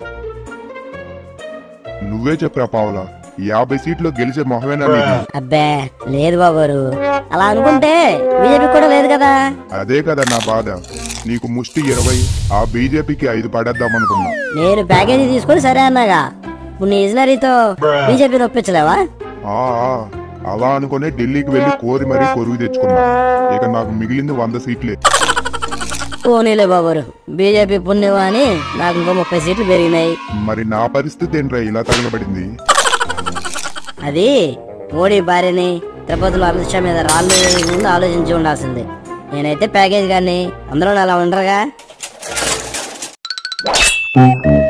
నువ్వే చెప్పరా పావులా యాభై సీట్లు గెలిచే మొహమేనా నీది అబ్బే లేదు బాబోరు అలా అనుకుంటే బీజేపీ కూడా లేదు కదా అదే కదా నా బాధ నీకు ముష్టి ఇరవై ఆ బీజేపీకి ఐదు పడేద్దాం అనుకున్నా నేను ప్యాకేజీ తీసుకొని సరే అన్నాగా ఇప్పుడు నీ ఇజనరీతో బీజేపీని ఒప్పించలేవా ఆ ఆ, అలా అనుకునే ఢిల్లీకి వెళ్ళి కోరి మరీ కొరుగు తెచ్చుకున్నా ఇక నాకు మిగిలింది వంద సీట్లే పోనీలే బాబోరు బీజేపీ పుణ్యం అని నాకు ఇంకో ముప్పై సీట్లు పెరిగినాయి మరి నా పరిస్థితి ఏంట్రా ఇలా తగలబడింది అది మోడీ భార్యని తిరుపతిలో అమిత్ షా మీద రాళ్ళు వేయక ముందు ఆలోచించి ఉండాల్సింది నేనైతే ప్యాకేజ్ కానీ అందరూ అలా ఉండరుగా